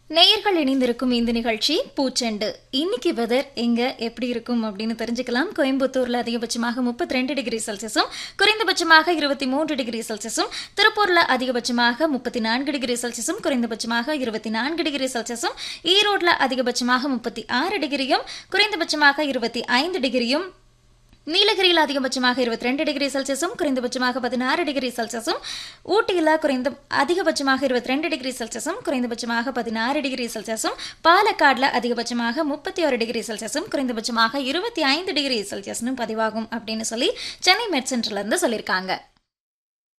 நேயர்கள் இணைந்திருக்கும் இந்த நிகழ்ச்சி பூச்செண்டு இன்னைக்கு வெதர் எங்க எப்படி இருக்கும் அப்படின்னு தெரிஞ்சுக்கலாம் கோயம்புத்தூர்ல அதிகபட்சமாக முப்பத்தி ரெண்டு டிகிரி செல்சியஸும் குறைந்தபட்சமாக இருபத்தி மூன்று டிகிரி செல்சியஸும் திருப்பூர்ல அதிகபட்சமாக முப்பத்தி நான்கு டிகிரி செல்சியஸும் குறைந்தபட்சமாக இருபத்தி நான்கு டிகிரி செல்சியஸும் ஈரோட்ல அதிகபட்சமாக முப்பத்தி ஆறு டிகிரியும் குறைந்தபட்சமாக இருபத்தி ஐந்து டிகிரியும் நீலகிரியில் அதிகபட்சமாக இருபத்தி ரெண்டு டிகிரி செல்சியஸும் குறைந்தபட்சமாக பதினாறு டிகிரி செல்சியஸும் ஊட்டியில் குறைந்த அதிகபட்சமாக இருபத்தி ரெண்டு டிகிரி செல்சியஸும் குறைந்தபட்சமாக பதினாறு டிகிரி செல்சியஸும் பாலக்காடில் அதிகபட்சமாக முப்பத்தி ஒரு டிகிரி செல்சியஸும் குறைந்தபட்சமாக இருபத்தி ஐந்து டிகிரி செல்சியஸ்னு பதிவாகும் அப்படின்னு சொல்லி சென்னை மெட் சென்டர்லேருந்து சொல்லியிருக்காங்க